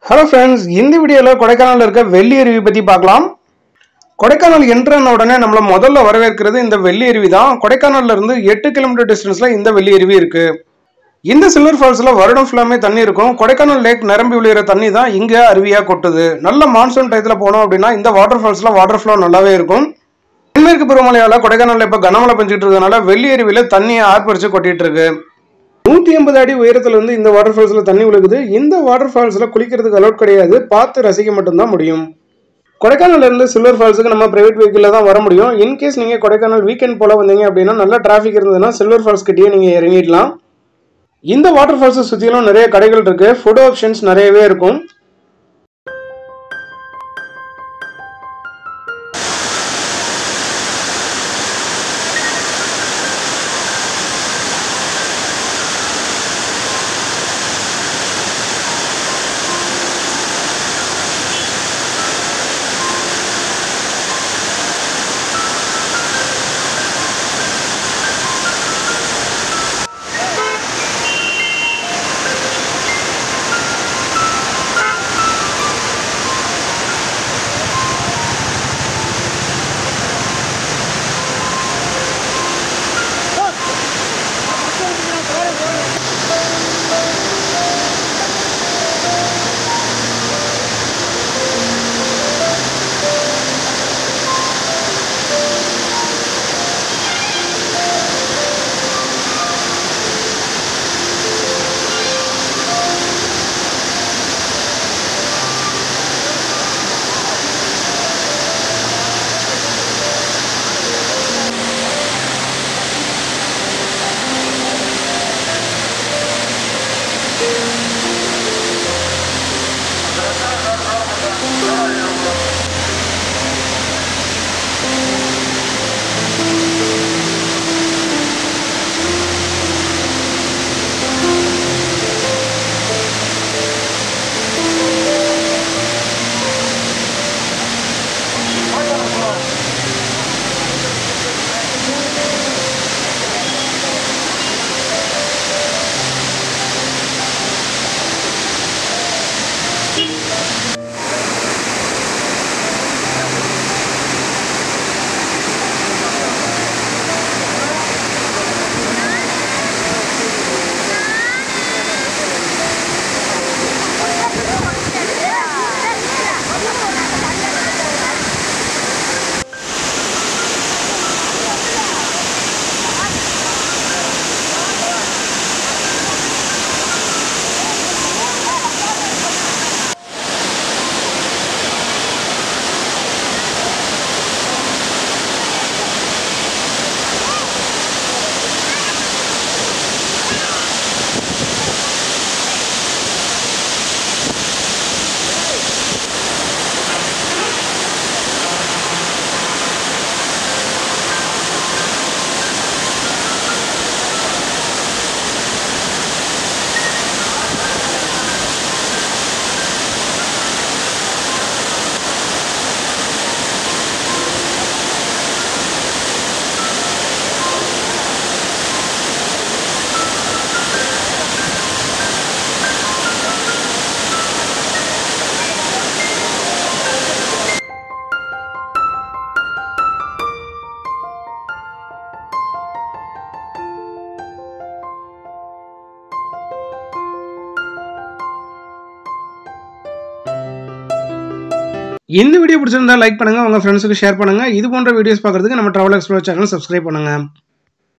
hello friends இந்த வீடியோவில் கொடைக்கானலில் இருக்க வெள்ளி அருவி பற்றி பார்க்கலாம் கொடைக்கானல் என்ட்ரன உடனே நம்மளை முதல்ல வரவேற்கிறது இந்த வெள்ளி அருவி தான் கொடைக்கானல்ல இருந்து எட்டு கிலோமீட்டர் டிஸ்டன்ஸில் இந்த வெள்ளி அருவி இருக்கு இந்த சில்வர் ஃபால்ஸில் வருடம் ஃபுல்லாமே தண்ணி இருக்கும் கொடைக்கானல் லேக் நிரம்பி விழுகிற தண்ணி தான் இங்கே அருவியாக கொட்டுது நல்ல மான்சூன் டயத்தில் போனோம் அப்படின்னா இந்த வாட்டர் ஃபால்ஸில் வாட்டர் ஃப்ளோ நல்லாவே இருக்கும் தென்மேற்கு பருவமழையால் கொடைக்கானல்ல இப்போ கனமழை பெஞ்சிட்டு இருக்கறதுனால வெள்ளி அருவியில் தண்ணியை ஆர்ப்பரிச்சு கொட்டிட்டு இருக்கு நூற்றி எண்பது அடி உயரத்துல இருந்து இந்த வாட்டர் ஃபால்ஸில் தண்ணி விழுகுது இந்த வாட்டர் ஃபால்ஸில் குளிக்கிறதுக்கு அலோட் கிடையாது பார்த்து ரசிக்க மட்டும்தான் முடியும் கொடைக்கானல்ல இருந்து சில்வர் ஃபால்ஸுக்கு நம்ம பிரைவேட் வெஹிக்கிளில் தான் வர முடியும் இன்கேஸ் நீங்கள் கொடைக்கானல் வீக்கெண்ட் போல வந்தீங்க அப்படின்னா நல்ல டிராஃபிக் இருந்ததுன்னா சில்வர் ஃபால்ஸ் கிட்டேயே நீங்கள் இறங்கிடலாம் இந்த வாட்டர் ஃபால்ஸை சுற்றிலும் நிறைய கடைகள் இருக்கு ஃபுட் ஆப்ஷன்ஸ் நிறையவே இருக்கும் இந்த வீடியோ பிடிச்சிருந்தா லைக் பண்ணுங்க உங்க ஃப்ரெண்ட்ஸுக்கு ஷேர் பண்ணுங்க இது போன்ற வீடியோஸ் பார்க்கறதுக்கு நம்ம டிராவல் எக்ஸ்ப்ளோர் சேனல் சப்ஸ்கிரைப் பண்ணுங்க